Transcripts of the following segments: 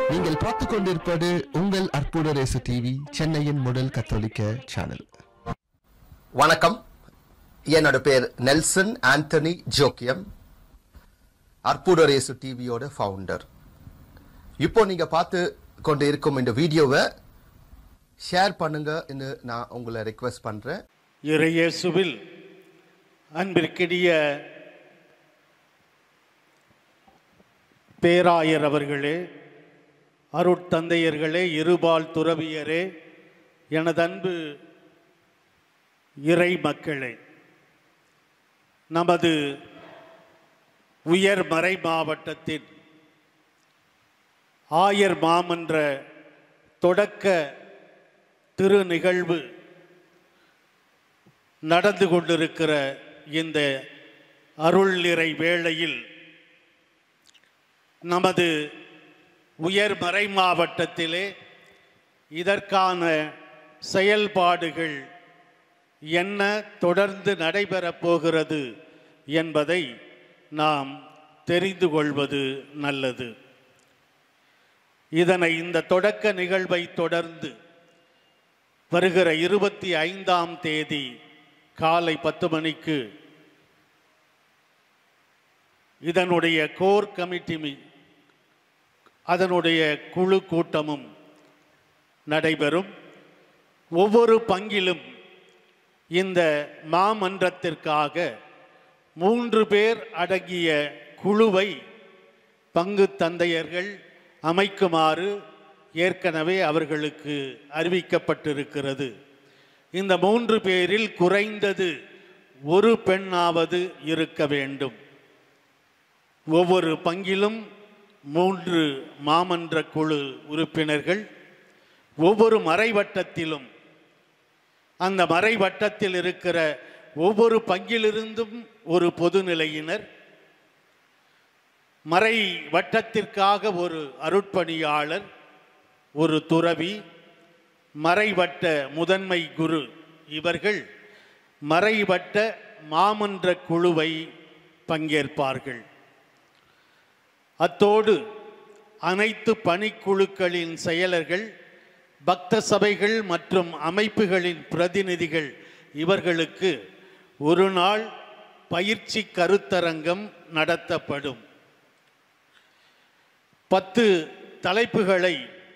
நீங்கள் பார்த்துக் கொண்டிருப்பது உங்கள் அற்புத ரேசு டிவி சென்னையின் முதல் கத்தோலிக்க சேனல் வணக்கம் என்னோட பேர் நெல்சன் ஆண்டனி ஜோக்கியம் அற்புதரேசு டிவியோட ஃபவுண்டர் இப்போ நீங்க பார்த்து கொண்டு இருக்கும் இந்த வீடியோவை ஷேர் பண்ணுங்கன்னு நான் உங்களை ரெக்வெஸ்ட் பண்றேன் இறையேசுவில் அன்பிற்கினிய பேராயர் அவர்களே அருட்தந்தையர்களே இருபால் துறவியரே எனது அன்பு இறை மக்களே நமது உயர் மறை மாவட்டத்தின் ஆயர் மாமன்ற தொடக்க திரு நிகழ்வு நடந்து கொண்டிருக்கிற இந்த அருள் நிறை வேளையில் நமது உயர் மறை மாவட்டத்திலே இதற்கான செயல்பாடுகள் என்ன தொடர்ந்து நடைபெறப் போகிறது என்பதை நாம் தெரிந்து கொள்வது நல்லது இதனை இந்த தொடக்க நிகழ்வை தொடர்ந்து வருகிற இருபத்தி ஐந்தாம் தேதி காலை பத்து மணிக்கு இதனுடைய கோர் கமிட்டி மீ- அதனுடைய குழு கூட்டமும் நடைபெறும் ஒவ்வொரு பங்கிலும் இந்த மாமன்றத்திற்காக மூன்று பேர் அடங்கிய குழுவை பங்கு தந்தையர்கள் அமைக்குமாறு ஏற்கனவே அவர்களுக்கு அறிவிக்கப்பட்டிருக்கிறது இந்த மூன்று பேரில் குறைந்தது ஒரு பெண்ணாவது இருக்க வேண்டும் ஒவ்வொரு பங்கிலும் மூன்று மாமன்ற குழு உறுப்பினர்கள் ஒவ்வொரு மறைவட்டத்திலும் அந்த மறைவட்டத்தில் இருக்கிற ஒவ்வொரு பங்கிலிருந்தும் ஒரு பொதுநிலையினர் மறை வட்டத்திற்காக ஒரு அருட்பணியாளர் ஒரு துறவி மறைவட்ட முதன்மை குரு இவர்கள் மறைவட்ட மாமன்ற குழுவை பங்கேற்பார்கள் அத்தோடு அனைத்து பணிக்குழுக்களின் செயலர்கள் பக்த சபைகள் மற்றும் அமைப்புகளின் பிரதிநிதிகள் இவர்களுக்கு ஒரு நாள் பயிற்சி கருத்தரங்கம் நடத்தப்படும் பத்து தலைப்புகளை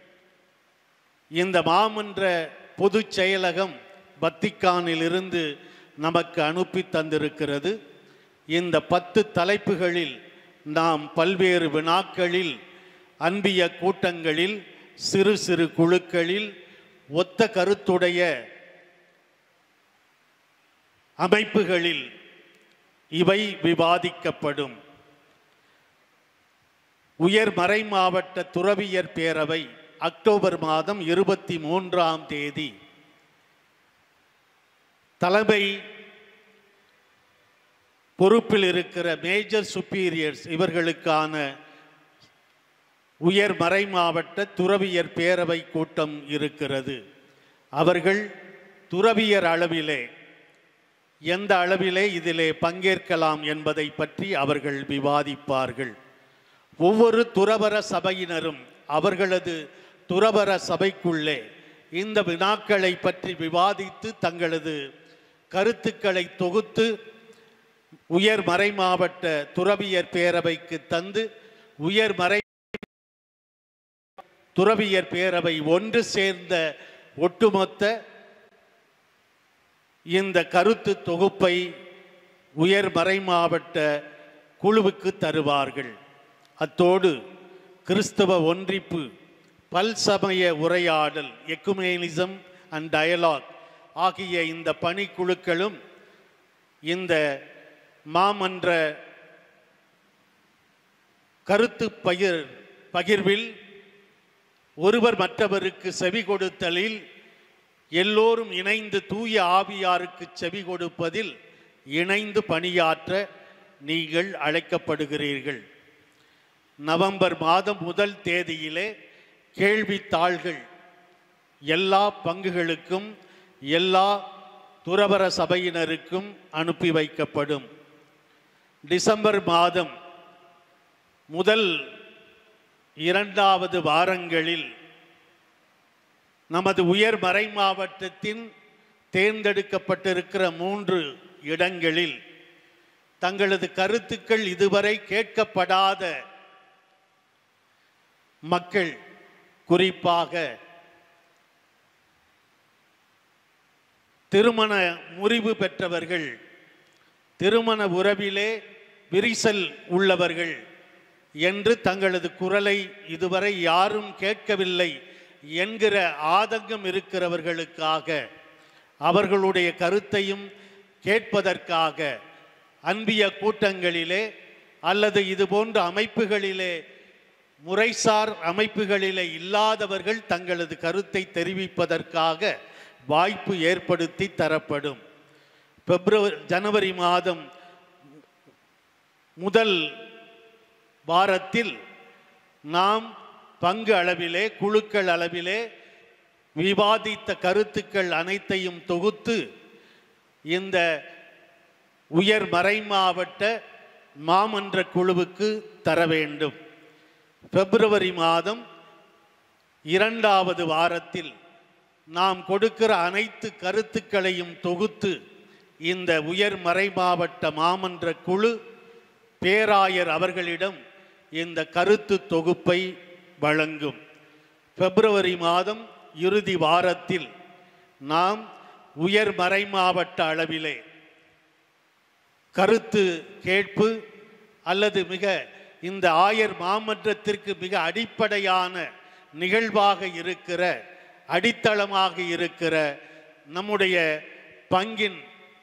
இந்த மாமன்ற பொதுச் செயலகம் வத்திக்கானிலிருந்து நமக்கு அனுப்பி தந்திருக்கிறது இந்த பத்து தலைப்புகளில் நாம் பல்வேறு வினாக்களில் அன்பிய கூட்டங்களில் சிறு சிறு குழுக்களில் ஒத்த கருத்துடைய அமைப்புகளில் இவை விவாதிக்கப்படும் உயர் மறை மாவட்ட துறவியர் பேரவை அக்டோபர் மாதம் இருபத்தி மூன்றாம் தேதி தலைமை பொறுப்பில் இருக்கிற மேஜர் சுப்பீரியர்ஸ் இவர்களுக்கான உயர் மறை மாவட்ட துறவியர் பேரவை கூட்டம் இருக்கிறது அவர்கள் துறவியர் அளவிலே எந்த அளவிலே இதிலே பங்கேற்கலாம் என்பதை பற்றி அவர்கள் விவாதிப்பார்கள் ஒவ்வொரு துறவர சபையினரும் அவர்களது துறவர சபைக்குள்ளே இந்த வினாக்களை பற்றி விவாதித்து தங்களது கருத்துக்களை தொகுத்து உயர் மறை மாவட்ட துறவியர் பேரவைக்கு தந்து உயர் மறை துறவியர் பேரவை ஒன்று சேர்ந்த ஒட்டுமொத்த இந்த கருத்து தொகுப்பை உயர் மறை மாவட்ட குழுவுக்கு தருவார்கள் அத்தோடு கிறிஸ்தவ ஒன்றிப்பு பல்சமய உரையாடல் எக்குமேனிசம் அண்ட் டயலாக் ஆகிய இந்த பணிக்குழுக்களும் இந்த மாமன்ற கருத்து பகிர் பகிர்வில் ஒருவர் மற்றவருக்கு செவி கொடுத்தலில் எல்லோரும் இணைந்து தூய ஆவியாருக்கு செவி கொடுப்பதில் இணைந்து பணியாற்ற நீங்கள் அழைக்கப்படுகிறீர்கள் நவம்பர் மாதம் முதல் தேதியிலே கேள்வித்தாள்கள் எல்லா பங்குகளுக்கும் எல்லா துறவர சபையினருக்கும் அனுப்பி வைக்கப்படும் டிசம்பர் மாதம் முதல் இரண்டாவது வாரங்களில் நமது உயர் மறை மாவட்டத்தின் தேர்ந்தெடுக்கப்பட்டிருக்கிற மூன்று இடங்களில் தங்களது கருத்துக்கள் இதுவரை கேட்கப்படாத மக்கள் குறிப்பாக திருமண முறிவு பெற்றவர்கள் திருமண உறவிலே விரிசல் உள்ளவர்கள் என்று தங்களது குரலை இதுவரை யாரும் கேட்கவில்லை என்கிற ஆதங்கம் இருக்கிறவர்களுக்காக அவர்களுடைய கருத்தையும் கேட்பதற்காக அன்பிய கூட்டங்களிலே அல்லது இது போன்ற அமைப்புகளிலே முறைசார் அமைப்புகளிலே இல்லாதவர்கள் தங்களது கருத்தை தெரிவிப்பதற்காக வாய்ப்பு ஏற்படுத்தி தரப்படும் பிப்ரவரி ஜனவரி மாதம் முதல் வாரத்தில் நாம் பங்கு அளவிலே குழுக்கள் அளவிலே விவாதித்த கருத்துக்கள் அனைத்தையும் தொகுத்து இந்த உயர் மறைமாவட்ட மாமன்ற குழுவுக்கு தர வேண்டும் பிப்ரவரி மாதம் இரண்டாவது வாரத்தில் நாம் கொடுக்கிற அனைத்து கருத்துக்களையும் தொகுத்து இந்த உயர் மறைமாவட்ட மாமன்ற குழு பேராயர் அவர்களிடம் இந்த கருத்து தொகுப்பை வழங்கும் பிப்ரவரி மாதம் இறுதி வாரத்தில் நாம் உயர் மறைமாவட்ட அளவிலே கருத்து கேட்பு அல்லது மிக இந்த ஆயர் மாமன்றத்திற்கு மிக அடிப்படையான நிகழ்வாக இருக்கிற அடித்தளமாக இருக்கிற நம்முடைய பங்கின்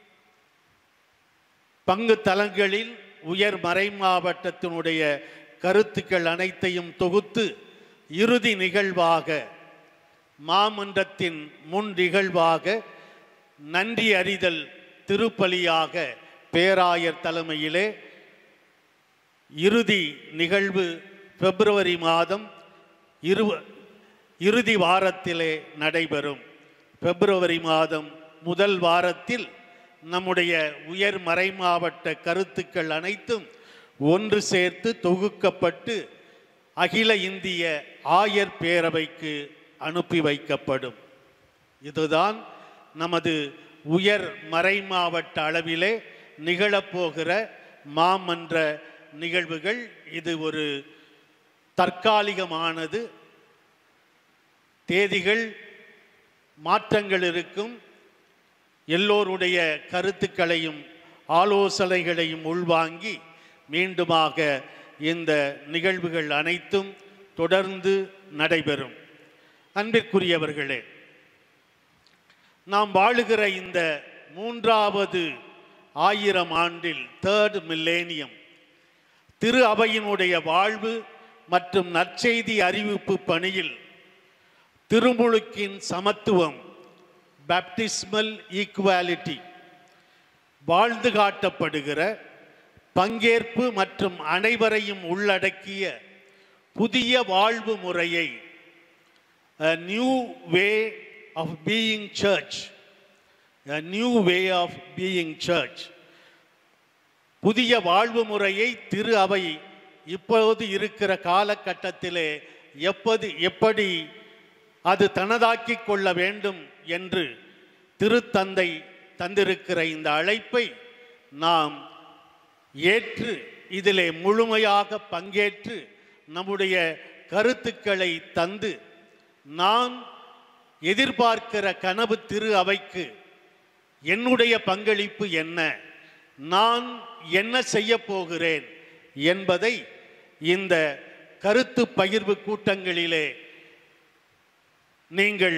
பங்கு தலங்களில் உயர் மறை மாவட்டத்தினுடைய கருத்துக்கள் அனைத்தையும் தொகுத்து இறுதி நிகழ்வாக மாமன்றத்தின் முன் நிகழ்வாக நன்றி அறிதல் திருப்பலியாக பேராயர் தலைமையிலே இறுதி நிகழ்வு பிப்ரவரி மாதம் இரு இறுதி வாரத்திலே நடைபெறும் பிப்ரவரி மாதம் முதல் வாரத்தில் நம்முடைய உயர் மறைமாவட்ட கருத்துக்கள் அனைத்தும் ஒன்று சேர்த்து தொகுக்கப்பட்டு அகில இந்திய ஆயர் பேரவைக்கு அனுப்பி வைக்கப்படும் இதுதான் நமது உயர் மறைமாவட்ட அளவிலே நிகழப்போகிற மாமன்ற நிகழ்வுகள் இது ஒரு தற்காலிகமானது தேதிகள் மாற்றங்கள் இருக்கும் எல்லோருடைய கருத்துக்களையும் ஆலோசனைகளையும் உள்வாங்கி மீண்டுமாக இந்த நிகழ்வுகள் அனைத்தும் தொடர்ந்து நடைபெறும் அன்பிற்குரியவர்களே நாம் வாழுகிற இந்த மூன்றாவது ஆயிரம் ஆண்டில் தேர்ட் மில்லேனியம் திரு அவையினுடைய வாழ்வு மற்றும் நற்செய்தி அறிவிப்பு பணியில் திருமுழுக்கின் சமத்துவம் பேப்டிஸ்மல் ஈக்குவாலிட்டி வாழ்ந்து காட்டப்படுகிற பங்கேற்பு மற்றும் அனைவரையும் உள்ளடக்கிய புதிய வாழ்வு முறையை a new way of being church a new way of being church புதிய வாழ்வு முறையை திரு அவை இப்போது இருக்கிற காலகட்டத்திலே எப்போது எப்படி அது தனதாக்கிக் கொள்ள வேண்டும் என்று திருத்தந்தை தந்திருக்கிற இந்த அழைப்பை நாம் ஏற்று இதிலே முழுமையாக பங்கேற்று நம்முடைய கருத்துக்களை தந்து நான் எதிர்பார்க்கிற கனவு திரு அவைக்கு என்னுடைய பங்களிப்பு என்ன நான் என்ன செய்ய போகிறேன் என்பதை இந்த கருத்து பகிர்வு கூட்டங்களிலே நீங்கள்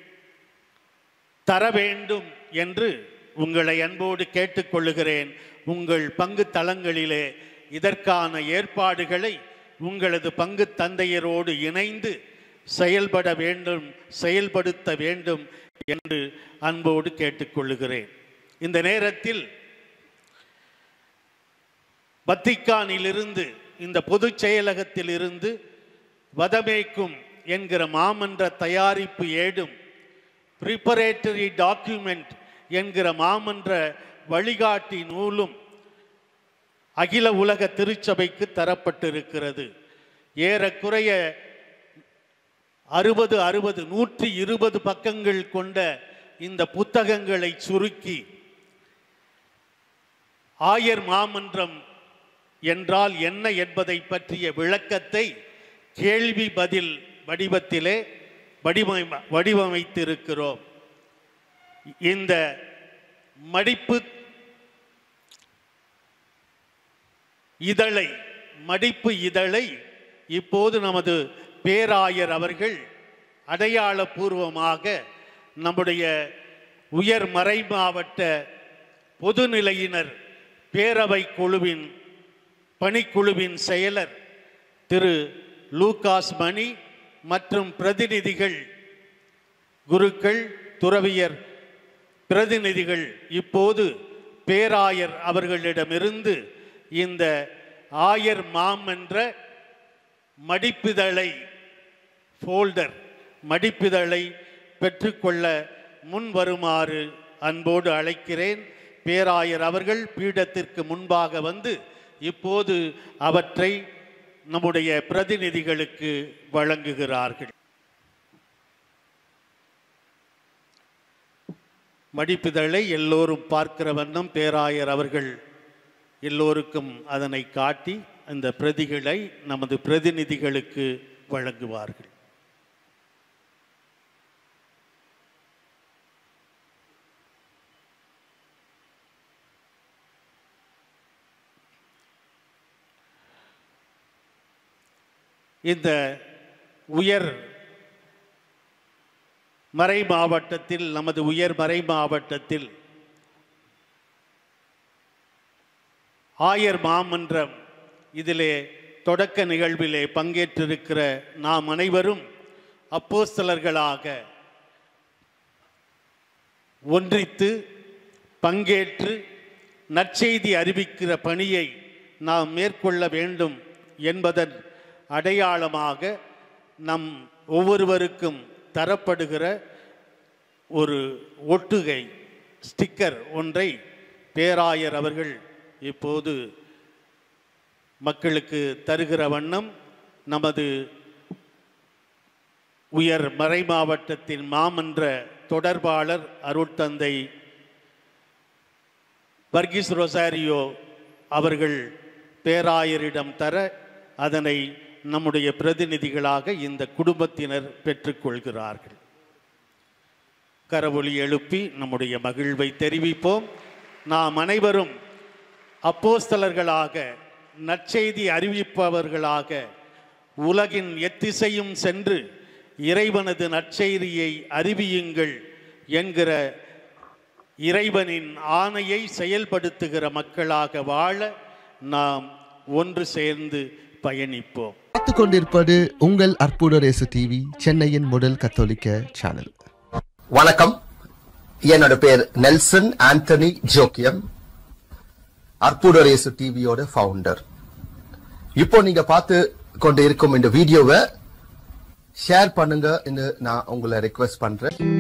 தர வேண்டும் என்று உங்களை அன்போடு கேட்டுக்கொள்ளுகிறேன் உங்கள் பங்கு தளங்களிலே இதற்கான ஏற்பாடுகளை உங்களது பங்கு தந்தையரோடு இணைந்து செயல்பட வேண்டும் செயல்படுத்த வேண்டும் என்று அன்போடு கேட்டுக்கொள்ளுகிறேன் இந்த நேரத்தில் வத்திக்கானிலிருந்து இந்த பொதுச் செயலகத்திலிருந்து வதமேக்கும் என்கிற மாமன்ற தயாரிப்பு ஏடும் ப்ரிப்பரேட்டரி டாக்குமெண்ட் என்கிற மாமன்ற வழிகாட்டி நூலும் அகில உலக திருச்சபைக்கு தரப்பட்டிருக்கிறது ஏறக்குறைய அறுபது அறுபது நூற்றி இருபது பக்கங்கள் கொண்ட இந்த புத்தகங்களை சுருக்கி ஆயர் மாமன்றம் என்றால் என்ன என்பதை பற்றிய விளக்கத்தை கேள்வி பதில் வடிவத்திலே வடிவமை வடிவமைத்திருக்கிறோம் இந்த மடிப்பு இதழை மடிப்பு இதழை இப்போது நமது பேராயர் அவர்கள் அடையாளபூர்வமாக நம்முடைய உயர் மறை மாவட்ட பொதுநிலையினர் பேரவை குழுவின் பணிக்குழுவின் செயலர் திரு லூகாஸ் மணி மற்றும் பிரதிநிதிகள் குருக்கள் துறவியர் பிரதிநிதிகள் இப்போது பேராயர் அவர்களிடமிருந்து இந்த ஆயர் மாம் என்ற மடிப்பிதழை ஃபோல்டர் மடிப்பிதழை பெற்றுக்கொள்ள முன் வருமாறு அன்போடு அழைக்கிறேன் பேராயர் அவர்கள் பீடத்திற்கு முன்பாக வந்து இப்போது அவற்றை நம்முடைய பிரதிநிதிகளுக்கு வழங்குகிறார்கள் மடிப்பிதழை எல்லோரும் பார்க்கிற வண்ணம் பேராயர் அவர்கள் எல்லோருக்கும் அதனை காட்டி அந்த பிரதிகளை நமது பிரதிநிதிகளுக்கு வழங்குவார்கள் இந்த உயர் மறை மாவட்டத்தில் நமது உயர் மறை மாவட்டத்தில் ஆயர் மாமன்றம் இதிலே தொடக்க நிகழ்விலே பங்கேற்றிருக்கிற நாம் அனைவரும் அப்போஸ்தலர்களாக ஒன்றித்து பங்கேற்று நற்செய்தி அறிவிக்கிற பணியை நாம் மேற்கொள்ள வேண்டும் என்பதன் அடையாளமாக நம் ஒவ்வொருவருக்கும் தரப்படுகிற ஒரு ஒட்டுகை ஸ்டிக்கர் ஒன்றை பேராயர் அவர்கள் இப்போது மக்களுக்கு தருகிற வண்ணம் நமது உயர் மறை மாவட்டத்தின் மாமன்ற தொடர்பாளர் அருட்தந்தை வர்கீஸ் ரொசாரியோ அவர்கள் பேராயரிடம் தர அதனை நம்முடைய பிரதிநிதிகளாக இந்த குடும்பத்தினர் பெற்றுக்கொள்கிறார்கள் கரவொலி எழுப்பி நம்முடைய மகிழ்வை தெரிவிப்போம் நாம் அனைவரும் அப்போஸ்தலர்களாக நற்செய்தி அறிவிப்பவர்களாக உலகின் எத்திசையும் சென்று இறைவனது நற்செய்தியை அறிவியுங்கள் என்கிற இறைவனின் ஆணையை செயல்படுத்துகிற மக்களாக வாழ நாம் ஒன்று சேர்ந்து பயணிப்போம் பார்த்துக் கொண்டிருப்பது உங்கள் அற்புதரேசு டிவி சென்னையின் முதல் கத்தோலிக்க சேனல் வணக்கம் என்னோட பேர் நெல்சன் ஆண்டனி ஜோக்கியம் அற்புதரேசு டிவியோட ஃபவுண்டர் இப்போ நீங்க பார்த்து கொண்டு இருக்கும் இந்த வீடியோவை ஷேர் பண்ணுங்க நான் உங்களை ரெக்வெஸ்ட் பண்றேன்